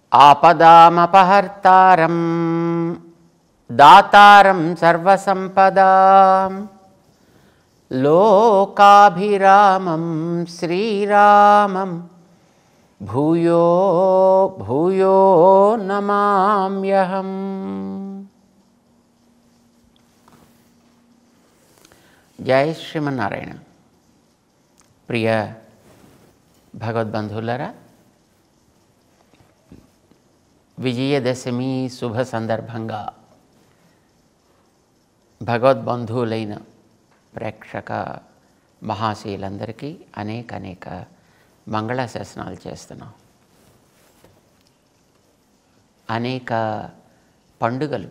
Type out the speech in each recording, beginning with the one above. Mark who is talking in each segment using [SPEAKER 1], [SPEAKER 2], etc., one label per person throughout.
[SPEAKER 1] ఆపదామపహర్తారం దాతారం సర్వసంపదాం లోకాభిరామం శ్రీరామం భూయో భూయో నమామ్యహం జయ శ్రీమన్నారాయణ ప్రియ భగవద్బంధువులరా విజయదశమి శుభ సందర్భంగా భగవద్బంధువులైన ప్రేక్షక మహాశీలందరికీ అనేక అనేక మంగళాశాసనాలు చేస్తున్నాం అనేక పండుగలు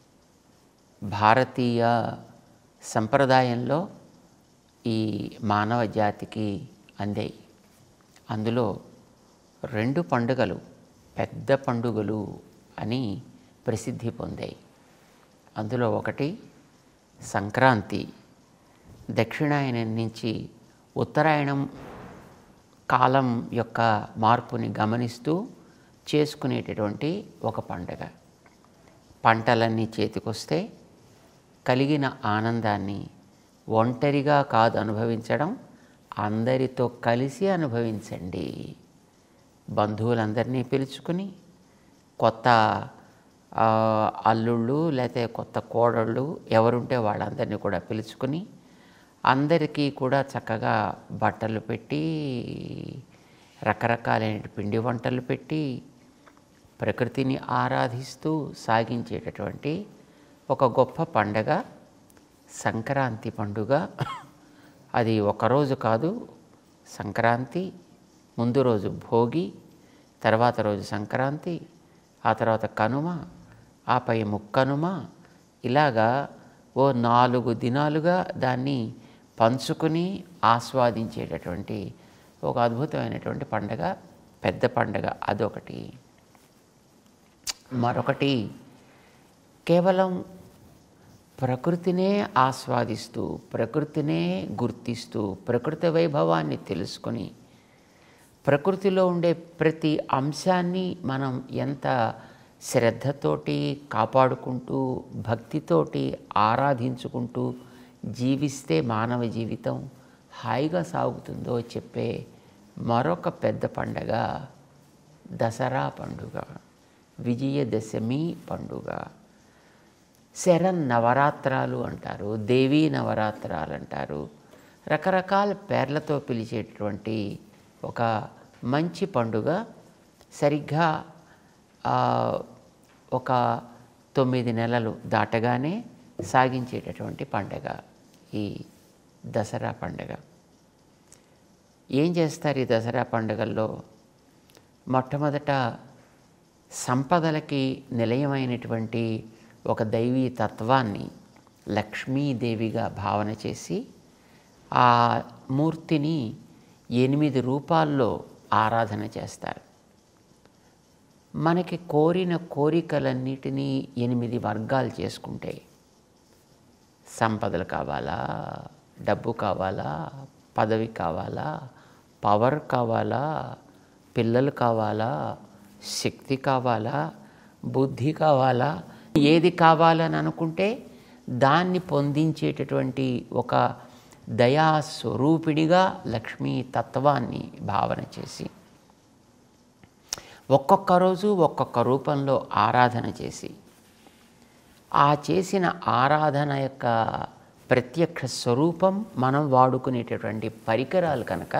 [SPEAKER 1] భారతీయ సంప్రదాయంలో ఈ మానవ జాతికి అందాయి అందులో రెండు పండుగలు పెద్ద పండుగలు అని ప్రసిద్ధి పొందాయి అందులో ఒకటి సంక్రాంతి దక్షిణాయనం నుంచి ఉత్తరాయణం కాలం యొక్క మార్పుని గమనిస్తూ చేసుకునేటటువంటి ఒక పండుగ పంటలన్నీ చేతికొస్తే కలిగిన ఆనందాన్ని ఒంటరిగా కాదు అనుభవించడం అందరితో కలిసి అనుభవించండి బంధువులందరినీ పిలుచుకుని కొత్త ఆ, అల్లుళ్ళు లేకపోతే కొత్త కోడళ్ళు ఎవరుంటే వాళ్ళందరినీ కూడా పిలుచుకుని అందరికీ కూడా చక్కగా బట్టలు పెట్టి రకరకాలైన పిండి వంటలు పెట్టి ప్రకృతిని ఆరాధిస్తూ సాగించేటటువంటి ఒక గొప్ప పండగ సంక్రాంతి పండుగ అది ఒకరోజు కాదు సంక్రాంతి ముందు రోజు భోగి తర్వాత రోజు సంక్రాంతి ఆ తర్వాత కనుమ ఆపై ముక్కనుమ ఇలాగా ఓ నాలుగు దినాలుగా దాన్ని పంచుకుని ఆస్వాదించేటటువంటి ఒక అద్భుతమైనటువంటి పండగ పెద్ద పండగ అదొకటి మరొకటి కేవలం ప్రకృతినే ఆస్వాదిస్తూ ప్రకృతినే గుర్తిస్తూ ప్రకృతి వైభవాన్ని తెలుసుకొని ప్రకృతిలో ఉండే ప్రతి అంశాన్ని మనం ఎంత శ్రద్ధతోటి కాపాడుకుంటూ భక్తితోటి ఆరాధించుకుంటూ జీవిస్తే మానవ జీవితం హాయిగా సాగుతుందో చెప్పే మరొక పెద్ద పండగ దసరా పండుగ విజయదశమి పండుగ శరణ్ నవరాత్రాలు అంటారు దేవీ నవరాత్రాలు అంటారు రకరకాల పేర్లతో పిలిచేటటువంటి ఒక మంచి పండుగ సరిగ్గా ఆ, ఒక తొమ్మిది నెలలు దాటగానే సాగించేటటువంటి పండగ ఈ దసరా పండగ ఏం చేస్తారు ఈ దసరా పండుగల్లో మొట్టమొదట సంపదలకి నిలయమైనటువంటి ఒక దైవీ తత్వాన్ని లక్ష్మీదేవిగా భావన చేసి ఆ మూర్తిని ఎనిమిది రూపాల్లో ఆరాధన చేస్తారు మనకి కోరిన కోరికలన్నిటినీ ఎనిమిది వర్గాలు చేసుకుంటే సంపదలు కావాలా డబ్బు కావాలా పదవి కావాలా పవర్ కావాలా పిల్లలు కావాలా శక్తి కావాలా బుద్ధి కావాలా ఏది కావాలని అనుకుంటే దాన్ని పొందించేటటువంటి ఒక దయా స్వరూపిణిగా లక్ష్మీ తత్వాన్ని భావన చేసి ఒక్కొక్క రోజు ఒక్కొక్క రూపంలో ఆరాధన చేసి ఆ చేసిన ఆరాధన యొక్క ప్రత్యక్ష స్వరూపం మనం వాడుకునేటటువంటి పరికరాలు కనుక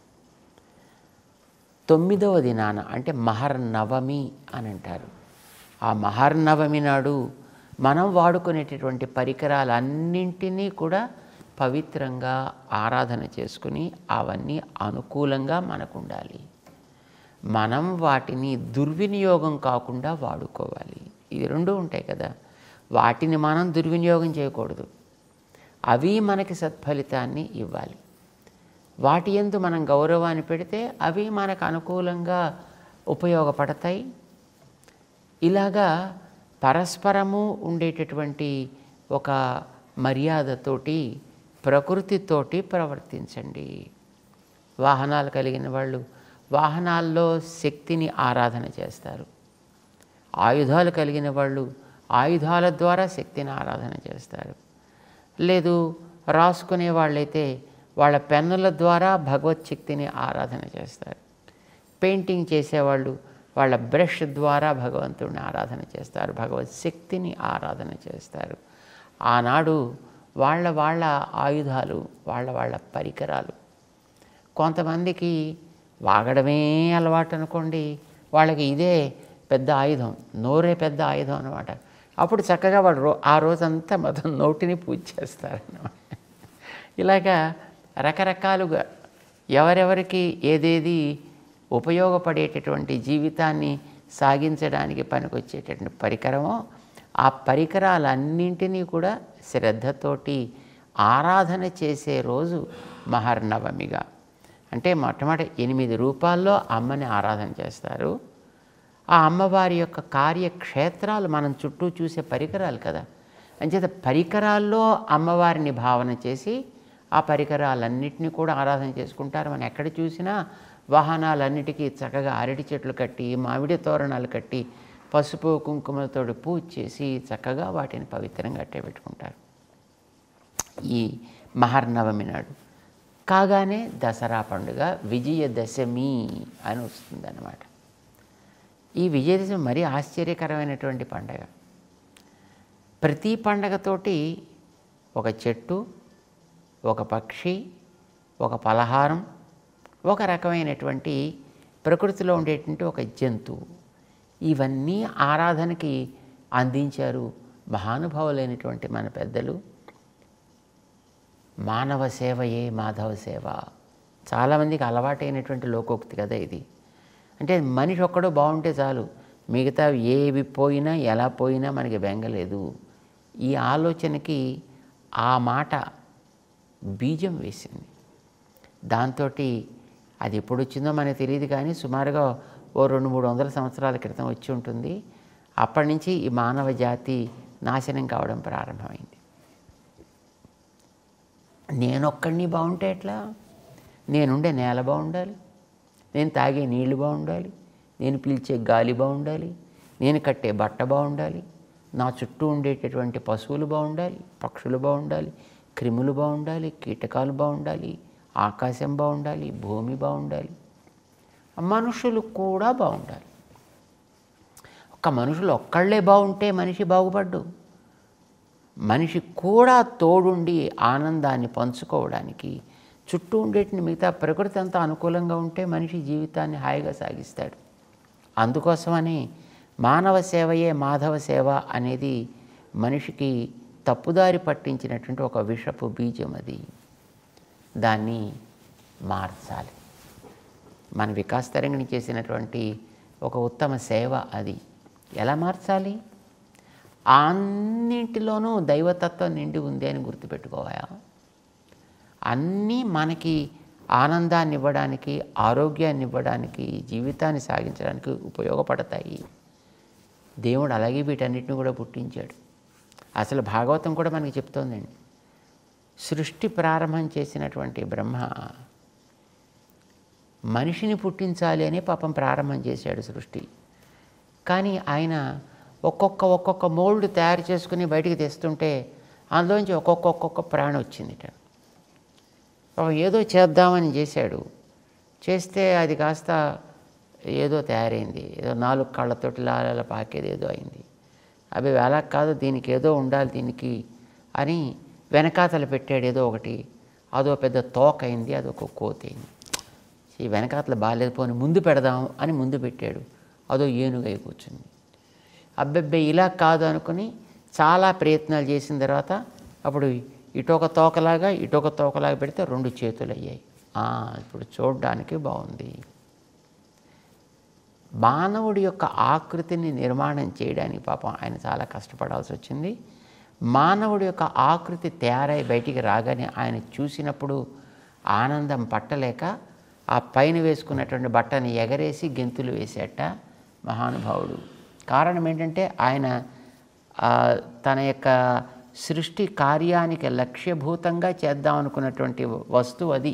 [SPEAKER 1] తొమ్మిదవ దినాన అంటే మహర్నవమి అని అంటారు ఆ మహర్నవమి నాడు మనం వాడుకునేటటువంటి పరికరాలన్నింటినీ కూడా పవిత్రంగా ఆరాధన చేసుకుని అవన్నీ అనుకూలంగా మనకు ఉండాలి మనం వాటిని దుర్వినియోగం కాకుండా వాడుకోవాలి ఇది రెండు ఉంటాయి కదా వాటిని మనం దుర్వినియోగం చేయకూడదు అవి మనకి సత్ఫలితాన్ని ఇవ్వాలి వాటి ఎందు మనం గౌరవాన్ని పెడితే అవి మనకు అనుకూలంగా ఉపయోగపడతాయి ఇలాగా పరస్పరము ఉండేటటువంటి ఒక మర్యాదతోటి ప్రకృతితోటి ప్రవర్తించండి వాహనాలు కలిగిన వాళ్ళు వాహనాల్లో శక్తిని ఆరాధన చేస్తారు ఆయుధాలు కలిగిన వాళ్ళు ఆయుధాల ద్వారా శక్తిని ఆరాధన చేస్తారు లేదు రాసుకునే వాళ్ళైతే వాళ్ళ పెన్నుల ద్వారా భగవత్ శక్తిని ఆరాధన చేస్తారు పెయింటింగ్ చేసేవాళ్ళు వాళ్ళ బ్రష్ ద్వారా భగవంతుడిని ఆరాధన చేస్తారు భగవత్ శక్తిని ఆరాధన చేస్తారు ఆనాడు వాళ్ళ వాళ్ళ ఆయుధాలు వాళ్ళ వాళ్ళ పరికరాలు కొంతమందికి వాగడమే అలవాటు అనుకోండి వాళ్ళకి ఇదే పెద్ద ఆయుధం నోరే పెద్ద ఆయుధం అనమాట అప్పుడు చక్కగా వాడు రో ఆ రోజంతా మొత్తం నోటిని పూజ చేస్తారన్నమాట ఇలాగా రకరకాలుగా ఎవరెవరికి ఏదేది ఉపయోగపడేటటువంటి జీవితాన్ని సాగించడానికి పనికొచ్చేటటువంటి పరికరమో ఆ పరికరాలన్నింటినీ కూడా శ్రద్ధతోటి ఆరాధన చేసే రోజు మహర్నవమిగా అంటే మొట్టమొదటి ఎనిమిది రూపాల్లో అమ్మని ఆరాధన చేస్తారు ఆ అమ్మవారి యొక్క కార్యక్షేత్రాలు మనం చుట్టూ చూసే పరికరాలు కదా అంచేత పరికరాల్లో అమ్మవారిని భావన చేసి ఆ పరికరాలన్నింటినీ కూడా ఆరాధన చేసుకుంటారు మనం ఎక్కడ చూసినా వాహనాలన్నిటికీ చక్కగా అరటి చెట్లు కట్టి మామిడి తోరణాలు కట్టి పసుపు కుంకుమలతో పూజ చేసి చక్కగా వాటిని పవిత్రంగా అట్టే పెట్టుకుంటారు ఈ మహర్నవమి నాడు కాగానే దసరా పండుగ విజయదశమి అని వస్తుందన్నమాట ఈ విజయదశమి మరీ ఆశ్చర్యకరమైనటువంటి పండగ ప్రతి పండగతోటి ఒక చెట్టు ఒక పక్షి ఒక పలహారం ఒక రకమైనటువంటి ప్రకృతిలో ఉండేటువంటి ఒక జంతువు ఇవన్నీ ఆరాధనకి అందించారు మహానుభావులైనటువంటి మన పెద్దలు మానవ సేవయే మాధవ సేవ చాలామందికి అలవాటైనటువంటి లోకోక్తి కదా ఇది అంటే మనిషి ఒక్కడు బాగుంటే చాలు మిగతా ఏవి పోయినా ఎలా పోయినా మనకి బెంగలేదు ఈ ఆలోచనకి ఆ మాట బీజం వేసింది దాంతో అది ఎప్పుడు వచ్చిందో మనకు తెలియదు కానీ సుమారుగా ఓ రెండు మూడు వందల సంవత్సరాల క్రితం వచ్చి ఉంటుంది అప్పటి నుంచి ఈ మానవ జాతి నాశనం కావడం ప్రారంభమైంది నేనొక్కడిని బాగుంటే ఎట్లా నేనుండే నేల బాగుండాలి నేను తాగే నీళ్లు బాగుండాలి నేను పీల్చే గాలి బాగుండాలి నేను కట్టే బట్ట బాగుండాలి నా చుట్టూ ఉండేటటువంటి పశువులు బాగుండాలి పక్షులు బాగుండాలి క్రిములు బాగుండాలి కీటకాలు బాగుండాలి ఆకాశం బాగుండాలి భూమి బాగుండాలి మనుషులు కూడా బాగుండాలి ఒక్క మనుషులు ఒక్కళ్ళే బాగుంటే మనిషి బాగుపడ్డు మనిషి కూడా తోడుండి ఆనందాన్ని పంచుకోవడానికి చుట్టూ ఉండేటిని మిగతా ప్రకృతి అంతా అనుకూలంగా ఉంటే మనిషి జీవితాన్ని హాయిగా సాగిస్తాడు అందుకోసమని మానవ సేవయే మాధవ సేవ అనేది మనిషికి తప్పుదారి పట్టించినటువంటి ఒక విషపు బీజం అది దాన్ని మార్చాలి మన వికాస్ తరంగిణి చేసినటువంటి ఒక ఉత్తమ సేవ అది ఎలా మార్చాలి అన్నింటిలోనూ దైవతత్వం నిండి ఉంది అని గుర్తుపెట్టుకోవాలా అన్నీ మనకి ఆనందాన్ని ఇవ్వడానికి ఆరోగ్యాన్ని ఇవ్వడానికి జీవితాన్ని సాగించడానికి ఉపయోగపడతాయి దేవుడు అలాగే వీటన్నిటిని కూడా పుట్టించాడు అసలు భాగవతం కూడా మనకి చెప్తోందండి సృష్టి ప్రారంభం చేసినటువంటి బ్రహ్మ మనిషిని పుట్టించాలి అని పాపం ప్రారంభం చేశాడు సృష్టి కానీ ఆయన ఒక్కొక్క ఒక్కొక్క మోల్డ్ తయారు చేసుకుని బయటికి తెస్తుంటే అందులోంచి ఒక్కొక్క ఒక్కొక్క ప్రాణం వచ్చిందిట పాపం ఏదో చేద్దామని చేశాడు చేస్తే అది కాస్త ఏదో తయారైంది ఏదో నాలుగు కాళ్ళతోటి లాల పాకేది ఏదో అయింది అవి వేళ కాదు దీనికి ఏదో ఉండాలి దీనికి అని వెనకాతలు పెట్టాడు ఏదో ఒకటి అదో పెద్ద తోక అయింది అదొక కోతి అయింది ఈ వెనకాతలు బాగాలేదు పోని ముందు పెడదాం అని ముందు పెట్టాడు అదో ఏనుగై కూర్చుంది అబ్బెబ్బే ఇలా కాదు అనుకుని చాలా ప్రయత్నాలు చేసిన తర్వాత అప్పుడు ఇటొక తోకలాగా ఇటొక తోకలాగా పెడితే రెండు చేతులు అయ్యాయి ఆ, ఇప్పుడు చూడడానికి బాగుంది మానవుడి యొక్క ఆకృతిని నిర్మాణం చేయడానికి పాపం ఆయన చాలా కష్టపడాల్సి వచ్చింది మానవుడి యొక్క ఆకృతి తయారై బయటికి రాగానే ఆయన చూసినప్పుడు ఆనందం పట్టలేక ఆ పైన వేసుకున్నటువంటి బట్టని ఎగరేసి గెంతులు వేసేట మహానుభావుడు కారణం ఏంటంటే ఆయన ఆ, తన యొక్క సృష్టి కార్యానికి లక్ష్యభూతంగా చేద్దాం అనుకున్నటువంటి వస్తువు అది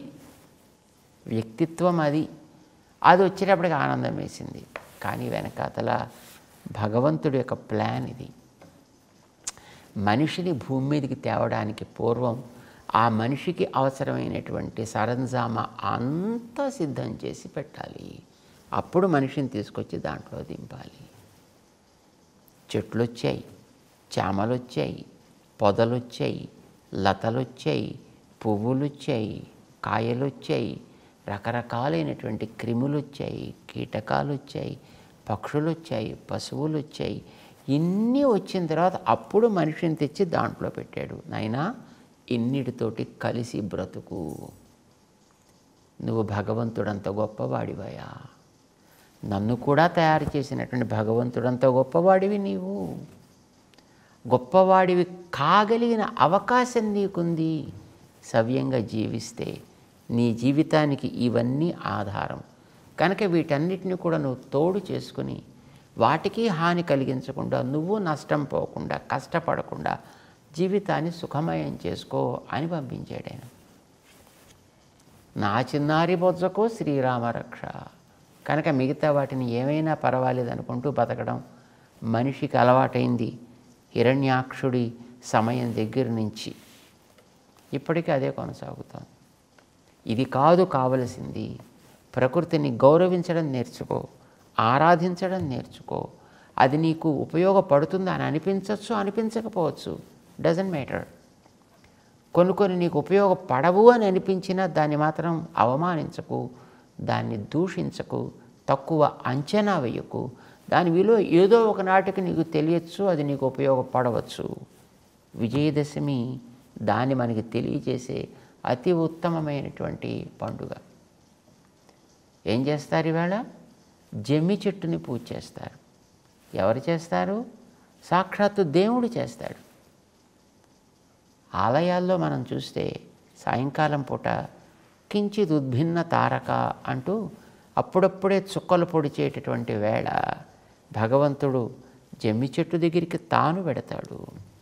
[SPEAKER 1] వ్యక్తిత్వం అది అది వచ్చేటప్పటికి ఆనందం వేసింది కానీ వెనకాతల భగవంతుడి యొక్క ప్లాన్ ఇది మనిషిని భూమి మీదకి తేవడానికి పూర్వం ఆ మనిషికి అవసరమైనటువంటి సరంజామా అంతా సిద్ధం చేసి పెట్టాలి అప్పుడు మనిషిని తీసుకొచ్చి దాంట్లో దింపాలి చెట్లు వచ్చాయి చామలు వచ్చాయి పొదలు వచ్చాయి లతలు వచ్చాయి పువ్వులు వచ్చాయి కాయలు వచ్చాయి రకరకాలైనటువంటి క్రిములు వచ్చాయి కీటకాలు వచ్చాయి పక్షులు వచ్చాయి పశువులు వచ్చాయి ఇన్ని వచ్చిన తర్వాత అప్పుడు మనిషిని తెచ్చి దాంట్లో పెట్టాడు నాయనా ఇన్నిటితోటి కలిసి బ్రతుకు నువ్వు భగవంతుడంత గొప్పవాడివయా నన్ను కూడా తయారు చేసినటువంటి భగవంతుడంత గొప్పవాడివి నీవు గొప్పవాడివి కాగలిగిన అవకాశం నీకుంది సవ్యంగా జీవిస్తే నీ జీవితానికి ఇవన్నీ ఆధారం కనుక వీటన్నిటిని కూడా నువ్వు తోడు చేసుకుని వాటికి హాని కలిగించకుండా నువ్వు నష్టం పోకుండా కష్టపడకుండా జీవితాన్ని సుఖమయం చేసుకో అని పంపించాడు ఆయన నా చిన్నారి బొజ్జకు శ్రీరామ రక్ష కనుక మిగతా వాటిని ఏమైనా పర్వాలేదు అనుకుంటూ బతకడం మనిషికి అలవాటైంది హిరణ్యాక్షుడి సమయం దగ్గర నుంచి ఇప్పటికీ అదే కొనసాగుతోంది ఇది కాదు కావలసింది ప్రకృతిని గౌరవించడం నేర్చుకో ఆరాధించడం నేర్చుకో అది నీకు ఉపయోగపడుతుంది అని అనిపించవచ్చు అనిపించకపోవచ్చు డజంట్ మ్యాటర్ కొన్ని కొన్ని నీకు ఉపయోగపడవు అని అనిపించినా దాన్ని మాత్రం అవమానించకు దాన్ని దూషించకు తక్కువ అంచనా వేయకు దాని విలువ ఏదో ఒక నాటికి నీకు తెలియచ్చు అది నీకు ఉపయోగపడవచ్చు విజయదశమి దాన్ని మనకి తెలియజేసే అతి ఉత్తమమైనటువంటి పండుగ ఏం చేస్తారు ఈవేళ జమ్మి చెట్టుని పూజ చేస్తారు ఎవరు చేస్తారు సాక్షాత్తు దేవుడు చేస్తాడు ఆలయాల్లో మనం చూస్తే సాయంకాలం పూట కించిత్ ఉద్భిన్న తారక అంటూ అప్పుడప్పుడే చుక్కలు పొడిచేటటువంటి వేళ భగవంతుడు జమ్మి చెట్టు దగ్గరికి తాను పెడతాడు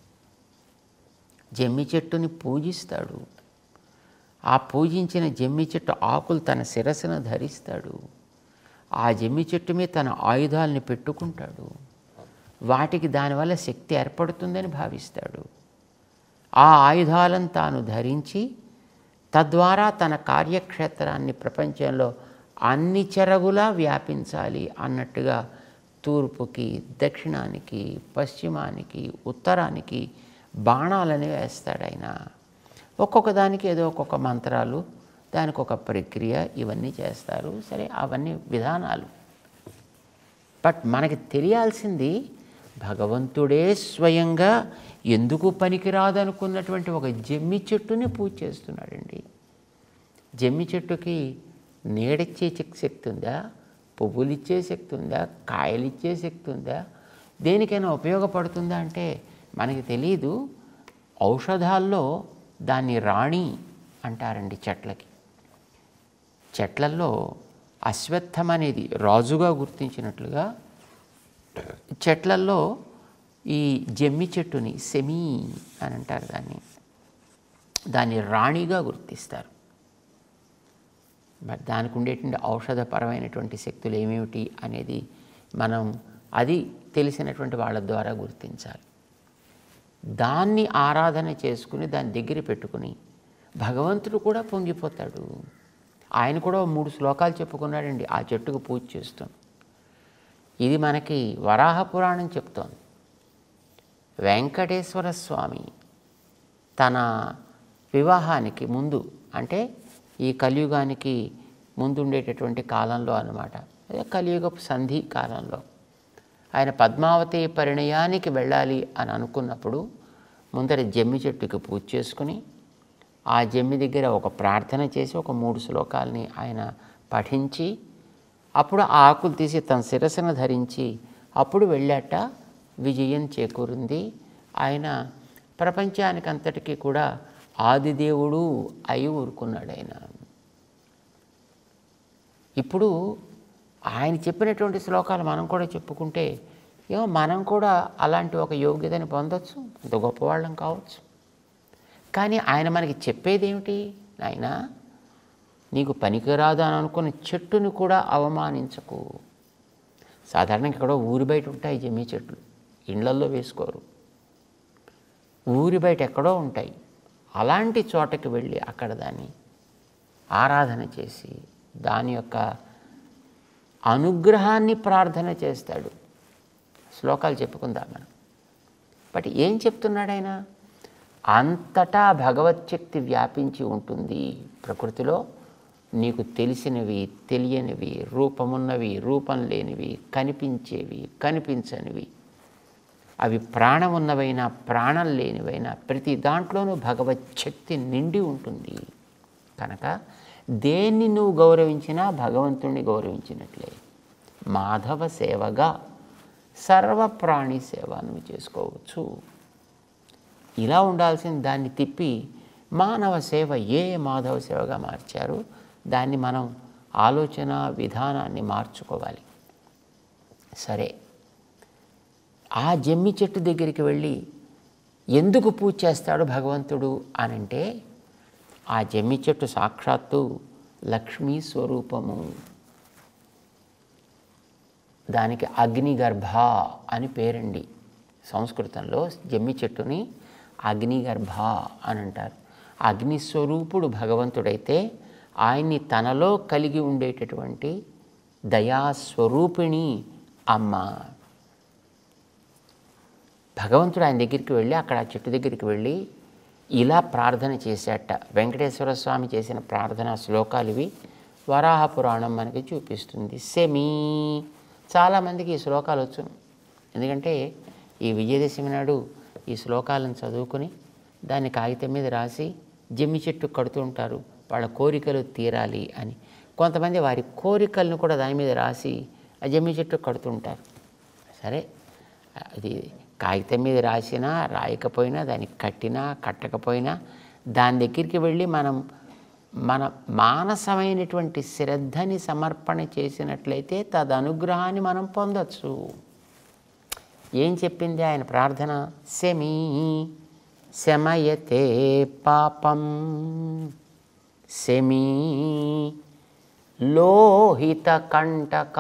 [SPEAKER 1] జమ్మి చెట్టుని పూజిస్తాడు ఆ పూజించిన జమ్మి చెట్టు ఆకులు తన శిరస్సును ధరిస్తాడు ఆ జమ్మి చెట్టు మీద తన ఆయుధాలని పెట్టుకుంటాడు వాటికి దానివల్ల శక్తి ఏర్పడుతుందని భావిస్తాడు ఆ ఆయుధాలను తాను ధరించి తద్వారా తన కార్యక్షేత్రాన్ని ప్రపంచంలో అన్ని చెరగులా వ్యాపించాలి అన్నట్టుగా తూర్పుకి దక్షిణానికి పశ్చిమానికి ఉత్తరానికి బాణాలని వేస్తాడు ఆయన ఒక్కొక్క దానికి ఏదో ఒక్కొక్క మంత్రాలు దానికి ఒక ప్రక్రియ ఇవన్నీ చేస్తారు సరే అవన్నీ విధానాలు బట్ మనకి తెలియాల్సింది భగవంతుడే స్వయంగా ఎందుకు పనికిరాదనుకున్నటువంటి ఒక జమ్మి చెట్టుని పూజ చేస్తున్నాడండి జమ్మి చెట్టుకి నీడిచ్చే శక్- శక్తి ఉందా పువ్వులు ఇచ్చే శక్తి ఉందా కాయలు ఇచ్చే శక్తి ఉందా దేనికైనా ఉపయోగపడుతుందా అంటే మనకి తెలియదు ఔషధాల్లో దాన్ని రాణి అంటారండి చెట్లకి చెట్లల్లో అశ్వత్థం అనేది రాజుగా గుర్తించినట్లుగా చెట్లల్లో ఈ జమ్మి చెట్టుని సెమీ అని అంటారు దాన్ని దాన్ని రాణిగా గుర్తిస్తారు బట్ దానికి ఉండేటువంటి ఔషధపరమైనటువంటి శక్తులు ఏమేమిటి అనేది మనం అది తెలిసినటువంటి వాళ్ళ ద్వారా గుర్తించాలి దాన్ని ఆరాధన చేసుకుని దాని దగ్గర పెట్టుకుని భగవంతుడు కూడా పొంగిపోతాడు ఆయన కూడా ఓ మూడు శ్లోకాలు చెప్పుకున్నాడండి ఆ చెట్టుకు పూజ చేస్తూ ఇది మనకి వరాహ పురాణం చెప్తోంది వెంకటేశ్వర స్వామి తన వివాహానికి ముందు అంటే ఈ కలియుగానికి ముందుండేటటువంటి కాలంలో అన్నమాట అదే కలియుగపు సంధి కాలంలో ఆయన పద్మావతి పరిణయానికి వెళ్ళాలి అని అనుకున్నప్పుడు ముందర జమ్మి చెట్టుకి పూజ చేసుకుని ఆ జమ్మి దగ్గర ఒక ప్రార్థన చేసి ఒక మూడు శ్లోకాలని ఆయన పఠించి అప్పుడు ఆ ఆకులు తీసి తన శిరస్సును ధరించి అప్పుడు వెళ్ళాట విజయం చేకూరింది ఆయన ప్రపంచానికి అంతటికీ కూడా ఆదిదేవుడు అయి ఊరుకున్నాడు ఆయన ఇప్పుడు ఆయన చెప్పినటువంటి శ్లోకాలు మనం కూడా చెప్పుకుంటే ఏమో మనం కూడా అలాంటి ఒక యోగ్యతని పొందొచ్చు అంత గొప్పవాళ్ళం కావచ్చు కానీ ఆయన మనకి చెప్పేది ఏమిటి ఆయన నీకు పనికిరాదు అని అనుకున్న చెట్టుని కూడా అవమానించకు సాధారణంగా ఎక్కడో ఊరి బయట ఉంటాయి జమ్మి చెట్లు ఇండ్లల్లో వేసుకోరు ఊరి బయట ఎక్కడో ఉంటాయి అలాంటి చోటకి వెళ్ళి అక్కడ దాన్ని ఆరాధన చేసి దాని యొక్క అనుగ్రహాన్ని ప్రార్థన చేస్తాడు శ్లోకాలు చెప్పుకుందాం మనం బట్ ఏం చెప్తున్నాడు ఆయన అంతటా భగవచ్చక్తి వ్యాపించి ఉంటుంది ప్రకృతిలో నీకు తెలిసినవి తెలియనివి రూపమున్నవి రూపం లేనివి కనిపించేవి కనిపించనివి అవి ప్రాణం ఉన్నవైనా ప్రాణం లేనివైనా ప్రతి దాంట్లోనూ భగవచ్చక్తి నిండి ఉంటుంది కనుక దేన్ని నువ్వు గౌరవించినా భగవంతుణ్ణి గౌరవించినట్లే మాధవ సేవగా సర్వప్రాణి సేవ నువ్వు చేసుకోవచ్చు ఇలా ఉండాల్సిన దాన్ని తిప్పి మానవ సేవ ఏ మాధవ సేవగా మార్చారు దాన్ని మనం ఆలోచన విధానాన్ని మార్చుకోవాలి సరే ఆ జమ్మి చెట్టు దగ్గరికి వెళ్ళి ఎందుకు పూజ చేస్తాడు భగవంతుడు అనంటే ఆ జమ్మి చెట్టు సాక్షాత్తు లక్ష్మీ స్వరూపము దానికి అగ్నిగర్భ అని పేరండి సంస్కృతంలో జమ్మి చెట్టుని అగ్నిగర్భ అని అంటారు అగ్ని స్వరూపుడు భగవంతుడైతే ఆయన్ని తనలో కలిగి ఉండేటటువంటి దయాస్వరూపిణి అమ్మ భగవంతుడు ఆయన దగ్గరికి వెళ్ళి అక్కడ ఆ చెట్టు దగ్గరికి వెళ్ళి ఇలా ప్రార్థన చేశాట వెంకటేశ్వర స్వామి చేసిన ప్రార్థనా శ్లోకాలు ఇవి వరాహ పురాణం మనకి చూపిస్తుంది సెమీ చాలామందికి ఈ శ్లోకాలు వచ్చును ఎందుకంటే ఈ విజయదశమి నాడు ఈ శ్లోకాలను చదువుకుని దాన్ని కాగితం మీద రాసి జమ్మి చెట్టు కడుతూ ఉంటారు వాళ్ళ కోరికలు తీరాలి అని కొంతమంది వారి కోరికలను కూడా దాని మీద రాసి ఆ జమ్మి చెట్టు కడుతుంటారు సరే అది కాగితం మీద రాసినా రాయకపోయినా దాన్ని కట్టినా కట్టకపోయినా దాని దగ్గరికి వెళ్ళి మనం మన మానసమైనటువంటి శ్రద్ధని సమర్పణ చేసినట్లయితే తదనుగ్రహాన్ని మనం పొందొచ్చు ఏం చెప్పింది ఆయన ప్రార్థన శమీ శమయతే పాపం శమీ లోహిత కంటక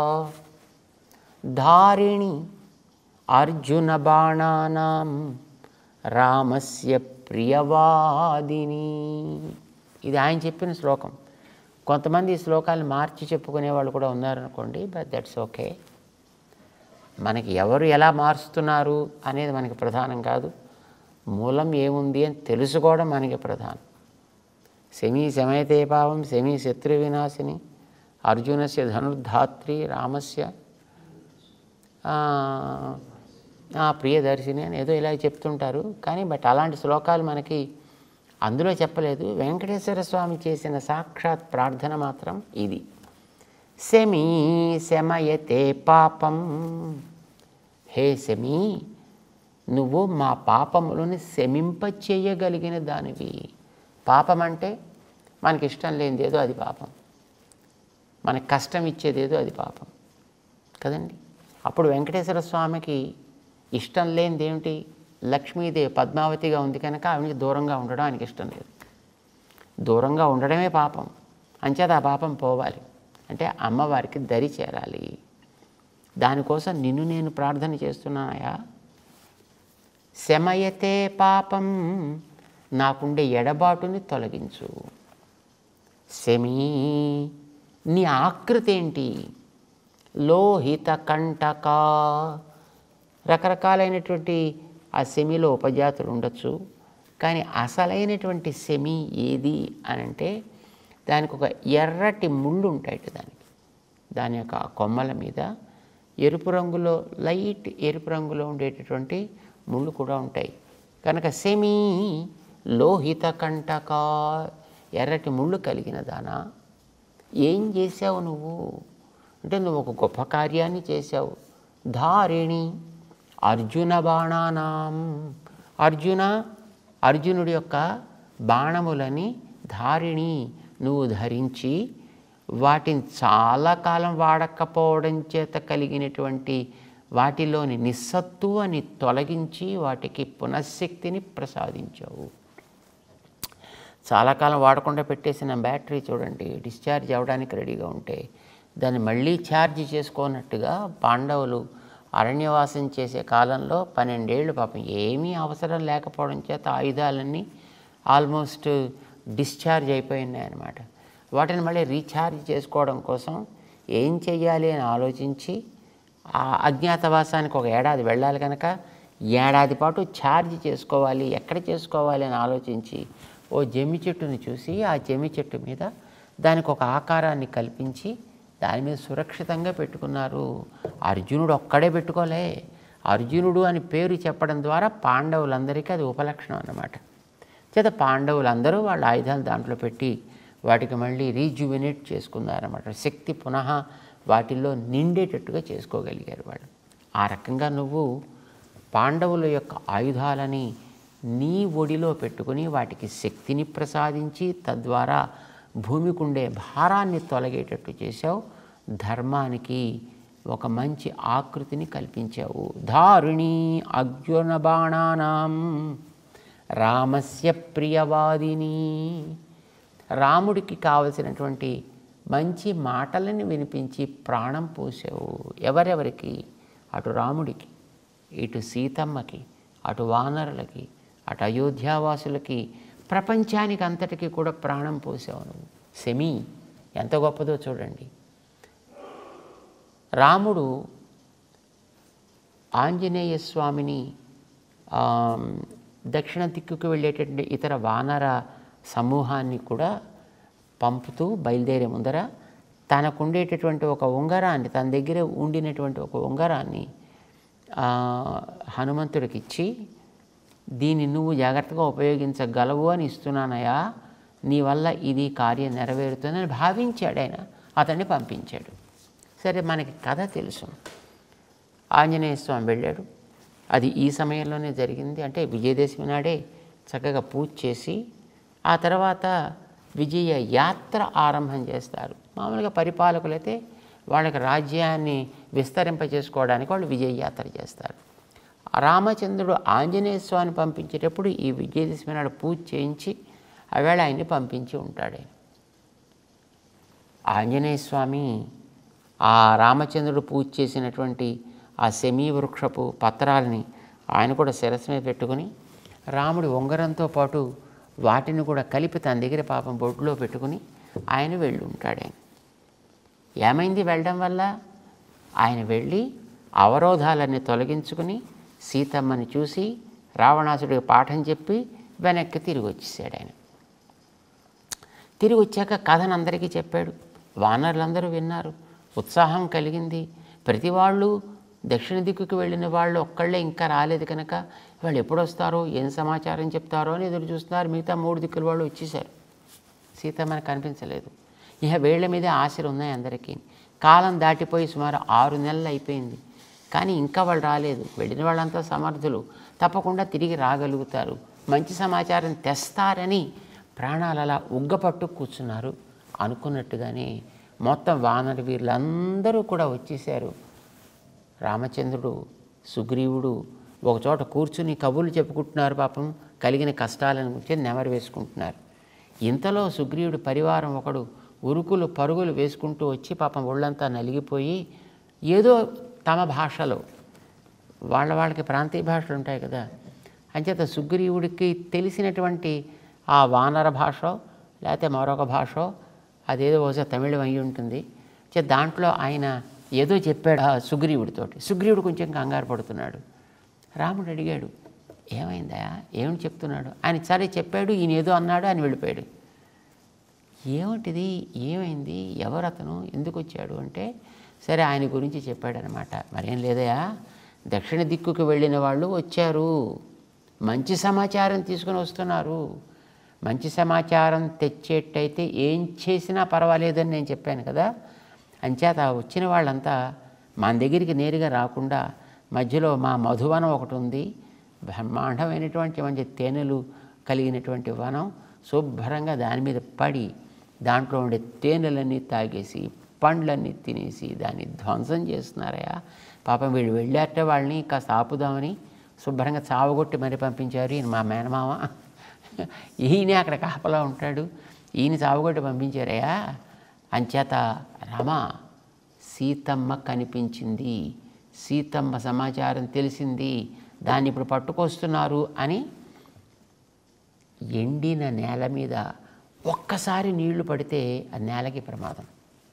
[SPEAKER 1] ధారిణి అర్జున బాణానాం రామస్య ప్రియవాదిని ఇది ఆయన చెప్పిన శ్లోకం కొంతమంది ఈ శ్లోకాలు మార్చి చెప్పుకునే వాళ్ళు కూడా ఉన్నారనుకోండి బట్ దట్స్ ఓకే మనకి ఎవరు ఎలా మారుస్తున్నారు అనేది మనకి ప్రధానం కాదు మూలం ఏముంది అని తెలుసుకోవడం మనకి ప్రధానం శమీ శమైతే పావం శమీ శత్రు వినాశిని అర్జునస్య ధనుర్ధాత్రి రామస్య ఆ, ఆ ప్రియదర్శిని అని ఏదో ఇలా చెప్తుంటారు కానీ బట్ అలాంటి శ్లోకాలు మనకి అందులో చెప్పలేదు వెంకటేశ్వర స్వామి చేసిన సాక్షాత్ ప్రార్థన మాత్రం ఇది శమీ శమయతే పాపం హే శమీ నువ్వు మా పాపములను శమింప చేయగలిగిన దానివి పాపం అంటే మనకి ఇష్టం లేనిదేదో అది పాపం మనకి కష్టం ఇచ్చేదేదో అది పాపం కదండి అప్పుడు వెంకటేశ్వర స్వామికి ఇష్టం లేనిది ఏమిటి లక్ష్మీదేవి పద్మావతిగా ఉంది కనుక ఆవిడకి దూరంగా ఉండడం ఆయనకి ఇష్టం లేదు దూరంగా ఉండడమే పాపం అంచేత ఆ పాపం పోవాలి అంటే అమ్మవారికి దరి చేరాలి దానికోసం నిన్ను నేను ప్రార్థన చేస్తున్నానయా శమయతే పాపం నాకుండే ఎడబాటుని తొలగించు శమీ నీ ఆకృతి ఏంటి లోహిత కంటక రకరకాలైనటువంటి ఆ సెమిలో ఉపజాతులు ఉండొచ్చు కానీ అసలైనటువంటి సెమి ఏది అని అంటే దానికి ఒక ఎర్రటి ముళ్ళు ఉంటాయి దానికి దాని యొక్క కొమ్మల మీద ఎరుపు రంగులో లైట్ ఎరుపు రంగులో ఉండేటటువంటి ముళ్ళు కూడా ఉంటాయి కనుక సెమీ లోహిత కంటక ఎర్రటి ముళ్ళు కలిగిన దానా ఏం చేసావు నువ్వు అంటే నువ్వు ఒక గొప్ప కార్యాన్ని చేశావు ధారిణి అర్జున బాణానాం అర్జున అర్జునుడి యొక్క బాణములని ధారిణి నువ్వు ధరించి వాటిని చాలా కాలం వాడకపోవడం చేత కలిగినటువంటి వాటిలోని నిస్సత్తువని తొలగించి వాటికి పునఃశక్తిని ప్రసాదించావు చాలా కాలం వాడకుండా పెట్టేసిన బ్యాటరీ చూడండి డిశ్చార్జ్ అవ్వడానికి రెడీగా ఉంటే దాన్ని మళ్ళీ ఛార్జ్ చేసుకోనట్టుగా పాండవులు అరణ్యవాసం చేసే కాలంలో పన్నెండేళ్ళు పాపం ఏమీ అవసరం లేకపోవడం చేత ఆయుధాలన్నీ ఆల్మోస్ట్ డిశ్చార్జ్ అయిపోయి ఉన్నాయన్నమాట వాటిని మళ్ళీ రీఛార్జ్ చేసుకోవడం కోసం ఏం చెయ్యాలి అని ఆలోచించి ఆ అజ్ఞాతవాసానికి ఒక ఏడాది వెళ్ళాలి కనుక ఏడాది పాటు ఛార్జ్ చేసుకోవాలి ఎక్కడ చేసుకోవాలి అని ఆలోచించి ఓ జమ్మి చెట్టుని చూసి ఆ జమ్మి చెట్టు మీద దానికి ఒక ఆకారాన్ని కల్పించి దాని మీద సురక్షితంగా పెట్టుకున్నారు అర్జునుడు ఒక్కడే పెట్టుకోలే అర్జునుడు అని పేరు చెప్పడం ద్వారా పాండవులందరికీ అది ఉపలక్షణం అన్నమాట చేత పాండవులందరూ వాళ్ళ ఆయుధాలు దాంట్లో పెట్టి వాటికి మళ్ళీ రీజువినేట్ చేసుకున్నారన్నమాట శక్తి పునః వాటిల్లో నిండేటట్టుగా చేసుకోగలిగారు వాళ్ళు ఆ రకంగా నువ్వు పాండవుల యొక్క ఆయుధాలని నీ ఒడిలో పెట్టుకుని వాటికి శక్తిని ప్రసాదించి తద్వారా భూమికుండే భారాన్ని తొలగేటట్టు చేశావు ధర్మానికి ఒక మంచి ఆకృతిని కల్పించావు ధారిణి అర్జున బాణానాం రామస్య ప్రియవాదిని రాముడికి కావలసినటువంటి మంచి మాటలని వినిపించి ప్రాణం పోసావు ఎవరెవరికి అటు రాముడికి ఇటు సీతమ్మకి అటు వానరులకి అటు అయోధ్యావాసులకి ప్రపంచానికి అంతటికీ కూడా ప్రాణం పోసావు నువ్వు సెమి ఎంత గొప్పదో చూడండి రాముడు ఆంజనేయ స్వామిని ఆ, దక్షిణ దిక్కుకు వెళ్ళేటటువంటి ఇతర వానర సమూహాన్ని కూడా పంపుతూ బయలుదేరే ముందర తనకుండేటటువంటి ఒక ఉంగరాన్ని తన దగ్గర ఉండినటువంటి ఒక ఉంగరాన్ని ఆ, హనుమంతుడికి ఇచ్చి దీన్ని నువ్వు జాగ్రత్తగా ఉపయోగించగలవు అని ఇస్తున్నానయా నీ వల్ల ఇది కార్యం నెరవేరుతుందని భావించాడు ఆయన అతన్ని పంపించాడు సరే మనకి కథ తెలుసు ఆంజనేయ స్వామి వెళ్ళాడు అది ఈ సమయంలోనే జరిగింది అంటే విజయదశమి నాడే చక్కగా పూజ చేసి ఆ తర్వాత విజయ యాత్ర ఆరంభం చేస్తారు మామూలుగా పరిపాలకులైతే వాళ్ళకి రాజ్యాన్ని విస్తరింపజేసుకోవడానికి వాళ్ళు విజయ యాత్ర చేస్తారు రామచంద్రుడు ఆంజనేయ స్వామిని పంపించేటప్పుడు ఈ విజయదశమి నాడు పూజ చేయించి ఆవేళ ఆయన్ని పంపించి ఉంటాడు ఆయన. ఆంజనేయ స్వామి ఆ రామచంద్రుడు పూజ చేసినటువంటి ఆ సెమీ వృక్షపు పత్రాలని ఆయన కూడా శిరస్సు మీద పెట్టుకుని రాముడి ఉంగరంతో పాటు వాటిని కూడా కలిపి తన దగ్గర పాపం బొడ్లో పెట్టుకుని ఆయన వెళ్ళి ఉంటాడు ఆయన ఏమైంది వెళ్ళడం వల్ల ఆయన వెళ్ళి అవరోధాలన్నీ తొలగించుకుని సీతమ్మని చూసి రావణాసుడికి పాఠం చెప్పి వెనక్కి తిరిగి వచ్చేసాడు ఆయన తిరిగి వచ్చాక కథను అందరికీ చెప్పాడు వానరులందరూ విన్నారు ఉత్సాహం కలిగింది ప్రతి వాళ్ళు దక్షిణ దిక్కుకు వెళ్ళిన వాళ్ళు ఒక్కళ్ళే ఇంకా రాలేదు కనుక వాళ్ళు ఎప్పుడు వస్తారో ఏం సమాచారం చెప్తారో అని ఎదురు చూస్తున్నారు మిగతా మూడు దిక్కుల వాళ్ళు వచ్చేసారు సీత మనకు కనిపించలేదు ఇక వేళ్ల మీద ఆశలు ఉన్నాయి అందరికీ కాలం దాటిపోయి సుమారు ఆరు నెలలు అయిపోయింది కానీ ఇంకా వాళ్ళు రాలేదు వెళ్ళిన వాళ్ళంతా సమర్థులు తప్పకుండా తిరిగి రాగలుగుతారు మంచి సమాచారం తెస్తారని ప్రాణాలు అలా ఉగ్గపట్టు కూర్చున్నారు అనుకున్నట్టుగానే మొత్తం వానర వీరులందరూ కూడా వచ్చేసారు రామచంద్రుడు సుగ్రీవుడు ఒకచోట కూర్చుని కబుర్లు చెప్పుకుంటున్నారు పాపం కలిగిన కష్టాలను గురించి నెమరు వేసుకుంటున్నారు ఇంతలో సుగ్రీవుడి పరివారం ఒకడు ఉరుకులు పరుగులు వేసుకుంటూ వచ్చి పాపం ఒళ్ళంతా నలిగిపోయి ఏదో తమ భాషలో వాళ్ళ వాళ్ళకి ప్రాంతీయ భాషలు ఉంటాయి కదా అంచేత సుగ్రీవుడికి తెలిసినటువంటి ఆ వానర భాష లేకపోతే మరొక భాష అదేదో బహుశా తమిళం అయి ఉంటుంది చే దాంట్లో ఆయన ఏదో చెప్పాడు ఆ సుగ్రీవుడితోటి సుగ్రీవుడు కొంచెం కంగారు పడుతున్నాడు రాముడు అడిగాడు ఏమైందా ఏమిటి చెప్తున్నాడు ఆయన సరే చెప్పాడు ఈయన ఏదో అన్నాడు ఆయన వెళ్ళిపోయాడు ఏమిటిది ఏమైంది ఎవరు అతను ఎందుకు వచ్చాడు అంటే సరే ఆయన గురించి చెప్పాడనమాట మరేం లేదయా దక్షిణ దిక్కుకు వెళ్ళిన వాళ్ళు వచ్చారు మంచి సమాచారం తీసుకుని వస్తున్నారు మంచి సమాచారం తెచ్చేటైతే ఏం చేసినా పర్వాలేదని నేను చెప్పాను కదా అంచేత ఆ వచ్చిన వాళ్ళంతా మన దగ్గరికి నేరుగా రాకుండా మధ్యలో మా మధువనం ఒకటి ఉంది బ్రహ్మాండమైనటువంటి మంచి తేనెలు కలిగినటువంటి వనం శుభ్రంగా దాని మీద పడి దాంట్లో ఉండే తేనెలన్నీ తాగేసి పండ్లన్నీ తినేసి దాన్ని ధ్వంసం చేస్తున్నారయ్యా పాపం వీళ్ళు వెళ్ళారట వాళ్ళని కాస్త ఆపుదామని శుభ్రంగా చావగొట్టి మరి పంపించారు ఈయన మా మేనమామ ఈయనే అక్కడ కాపలా ఉంటాడు ఈయన చావగొట్టి పంపించారయ్యా అంచేత రామా సీతమ్మ కనిపించింది సీతమ్మ సమాచారం తెలిసింది దాన్ని ఇప్పుడు పట్టుకొస్తున్నారు అని ఎండిన నేల మీద ఒక్కసారి నీళ్లు పడితే ఆ నేలకి ప్రమాదం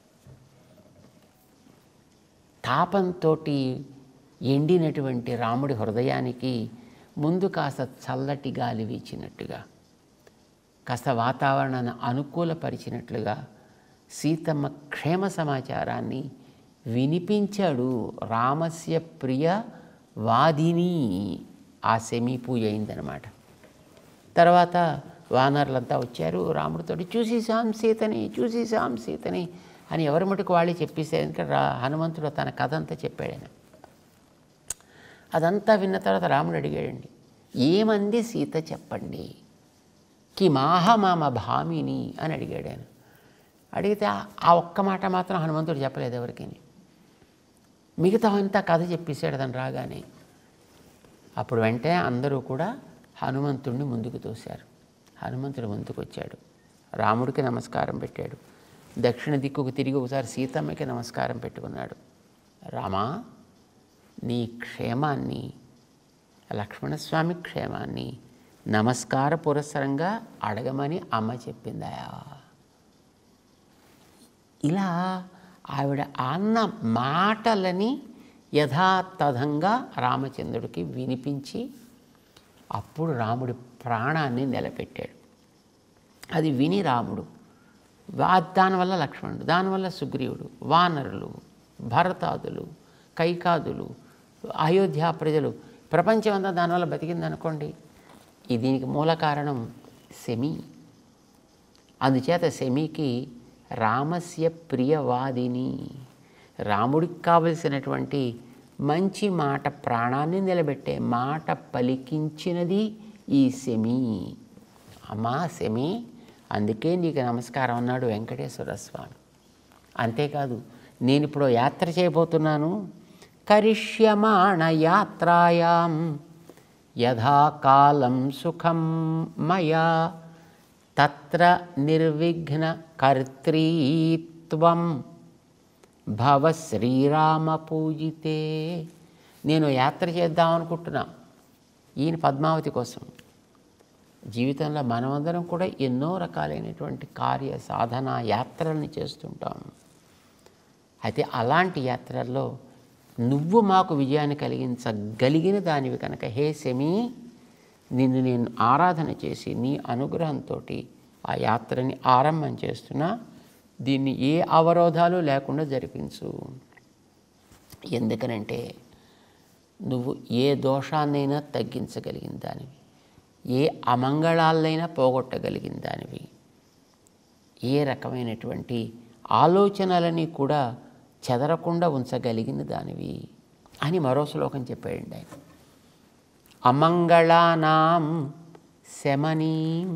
[SPEAKER 1] తాపంతో ఎండినటువంటి రాముడి హృదయానికి ముందు కాస్త చల్లటి గాలి వీచినట్టుగా కాస్త వాతావరణాన్ని అనుకూలపరిచినట్లుగా సీతమ్మ క్షేమ సమాచారాన్ని వినిపించాడు రామస్య ప్రియ వాదిని ఆ సెమీ పూజ అయిందనమాట తర్వాత వానరులంతా వచ్చారు రాముడితోటి చూసేసాం సీతని చూసేసాం సీతని అని ఎవరి మటుకు వాళ్ళే చెప్పేశారు ఎందుకంటే రా హనుమంతుడు తన కథ అంతా చెప్పాడు ఆయన అదంతా విన్న తర్వాత రాముడు అడిగాడండి ఏమంది సీత చెప్పండి కిమాహ మామ భామిని అని అడిగాడు ఆయన అడిగితే ఆ- ఆ ఒక్క మాట మాత్రం హనుమంతుడు చెప్పలేదు ఎవరికి మిగతా అంతా కథ చెప్పేశాడు అతను రాగానే అప్పుడు వెంటనే అందరూ కూడా హనుమంతుడిని ముందుకు తోశారు హనుమంతుడు ముందుకు వచ్చాడు రాముడికి నమస్కారం పెట్టాడు దక్షిణ దిక్కుకు తిరిగి ఒకసారి సీతమ్మకి నమస్కారం పెట్టుకున్నాడు రామా నీ క్షేమాన్ని లక్ష్మణస్వామి క్షేమాన్ని నమస్కార పురస్సరంగా అడగమని అమ్మ చెప్పిందాయా ఇలా ఆవిడ అన్న మాటలని యథాతథంగా రామచంద్రుడికి వినిపించి అప్పుడు రాముడి ప్రాణాన్ని నిలబెట్టాడు అది విని రాముడు వా- దానివల్ల లక్ష్మణుడు దానివల్ల సుగ్రీవుడు వానరులు భరతాదులు కైకాదులు అయోధ్య ప్రజలు ప్రపంచం అంతా దానివల్ల బతికిందనుకోండి ఈ దీనికి మూల కారణం సెమి అందుచేత సెమికి రామస్య ప్రియవాదిని రాముడికి కావలసినటువంటి మంచి మాట ప్రాణాన్ని నిలబెట్టే మాట పలికించినది ఈ సెమి అమ్మా సెమి అందుకే నీకు నమస్కారం అన్నాడు వెంకటేశ్వర స్వామి అంతేకాదు నేను ఇప్పుడు యాత్ర చేయబోతున్నాను కరిష్యమాణ యాత్రాయాం యథాకాలం సుఖం మయా తత్ర నిర్విఘ్న కర్తృత్వం భవ శ్రీరామ పూజితే నేను యాత్ర చేద్దాం అనుకుంటున్నా ఈయన పద్మావతి కోసం జీవితంలో మనమందరం కూడా ఎన్నో రకాలైనటువంటి కార్య సాధన యాత్రల్ని చేస్తుంటాం అయితే అలాంటి యాత్రల్లో నువ్వు మాకు విజయాన్ని కలిగించగలిగిన దానివి కనుక హే సెమి నిన్ను నేను ఆరాధన చేసి నీ అనుగ్రహంతో ఆ యాత్రని ఆరంభం చేస్తున్నా దీన్ని ఏ అవరోధాలు లేకుండా జరిపించు ఎందుకనంటే నువ్వు ఏ దోషాన్నైనా తగ్గించగలిగిన దానివి ఏ అమంగళాలైనా పోగొట్టగలిగిన దానివి ఏ రకమైనటువంటి ఆలోచనలని కూడా చెదరకుండా ఉంచగలిగిన దానివి అని మరో శ్లోకం చెప్పాడండి ఆయన అమంగళానాం శమనీం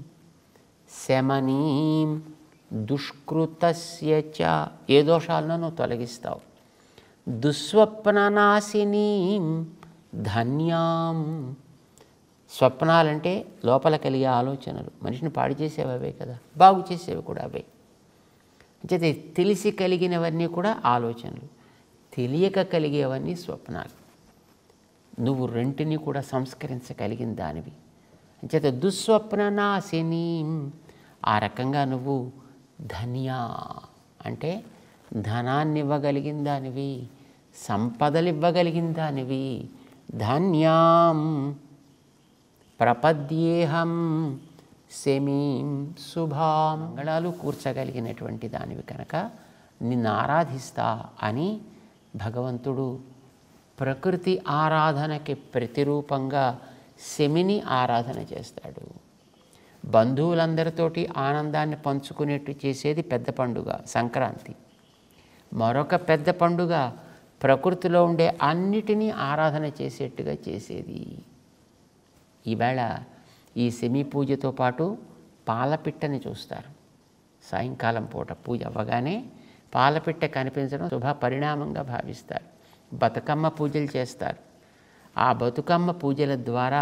[SPEAKER 1] శమనీం దుష్కృతస్య చ ఏ దోషాలను నువ్వు తొలగిస్తావు దుస్వప్ననాశినీం ధన్యాం స్వప్నాలంటే లోపల కలిగే ఆలోచనలు మనిషిని పాడు చేసేవి అవే కదా బాగు చేసేవి కూడా అవే అంటే తెలిసి కలిగినవన్నీ కూడా ఆలోచనలు తెలియక కలిగేవన్నీ స్వప్నాలు నువ్వు రెంటిని కూడా సంస్కరించగలిగిన దానివి అంచేత దుస్వప్న నాశిని ఆ రకంగా నువ్వు ధన్యా అంటే ధనాన్ని ఇవ్వగలిగిన దానివి సంపదలు ఇవ్వగలిగిన దానివి ధన్యాం ప్రపద్యేహం సెమీం శుభాం మంగళాలు కూర్చగలిగినటువంటి దానివి కనుక నిన్ను ఆరాధిస్తా అని భగవంతుడు ప్రకృతి ఆరాధనకి ప్రతిరూపంగా శమిని ఆరాధన చేస్తాడు బంధువులందరితోటి ఆనందాన్ని పంచుకునేట్టు చేసేది పెద్ద పండుగ సంక్రాంతి మరొక పెద్ద పండుగ ప్రకృతిలో ఉండే అన్నిటినీ ఆరాధన చేసేట్టుగా చేసేది ఈవేళ ఈ సెమి పూజతో పాటు పాలపిట్టని చూస్తారు సాయంకాలం పూట పూజ అవ్వగానే పాలపిట్ట కనిపించడం శుభ పరిణామంగా భావిస్తారు బతుకమ్మ పూజలు చేస్తారు ఆ బతుకమ్మ పూజల ద్వారా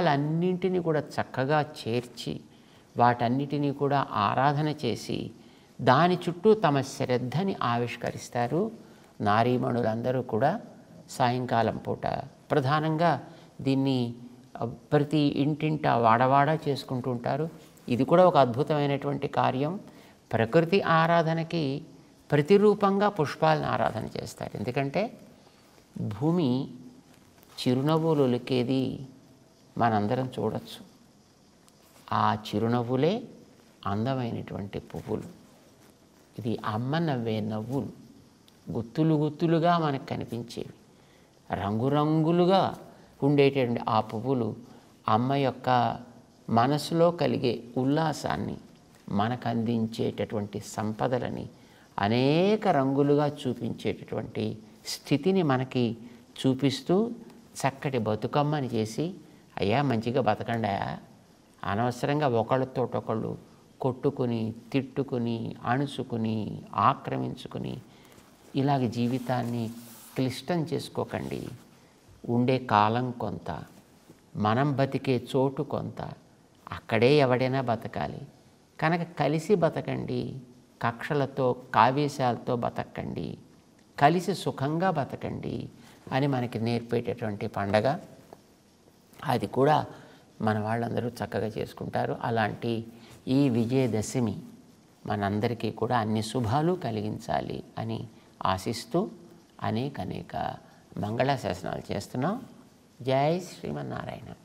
[SPEAKER 1] పుష్పాలన్నింటినీ కూడా చక్కగా చేర్చి వాటన్నిటినీ కూడా ఆరాధన చేసి దాని చుట్టూ తమ శ్రద్ధని ఆవిష్కరిస్తారు నారీమణులందరూ కూడా సాయంకాలం పూట ప్రధానంగా దీన్ని ఆ, ప్రతి ఇంటింట వాడవాడ చేసుకుంటూ ఉంటారు ఇది కూడా ఒక అద్భుతమైనటువంటి కార్యం ప్రకృతి ఆరాధనకి ప్రతిరూపంగా పుష్పాలను ఆరాధన చేస్తారు ఎందుకంటే భూమి చిరునవ్వులు ఒలికేది మనందరం చూడొచ్చు ఆ చిరునవ్వులే అందమైనటువంటి పువ్వులు ఇది అమ్మ నవ్వే నవ్వులు గుత్తులు గుత్తులుగా మనకు కనిపించేవి రంగురంగులుగా ఉండేటటువంటి ఆ పువ్వులు అమ్మ యొక్క మనసులో కలిగే ఉల్లాసాన్ని మనకు అందించేటటువంటి సంపదలని అనేక రంగులుగా చూపించేటటువంటి స్థితిని మనకి చూపిస్తూ చక్కటి బతుకమ్మని చేసి అయ్యా మంచిగా బతకండి అనవసరంగా ఒకళ్ళతోటొకళ్ళు కొట్టుకుని తిట్టుకుని అణుచుకుని ఆక్రమించుకుని ఇలాగ జీవితాన్ని క్లిష్టం చేసుకోకండి ఉండే కాలం కొంత మనం బతికే చోటు కొంత అక్కడే ఎవడైనా బతకాలి కనుక కలిసి బతకండి కక్షలతో కావేశాలతో బతకండి కలిసి సుఖంగా బతకండి అని మనకి నేర్పేటటువంటి పండగ అది కూడా మన వాళ్ళందరూ చక్కగా చేసుకుంటారు అలాంటి ఈ విజయదశమి మనందరికీ కూడా అన్ని శుభాలు కలిగించాలి అని ఆశిస్తూ అనేక అనేక మంగళ శాసనాలు చేస్తున్నాం జై శ్రీమన్నారాయణ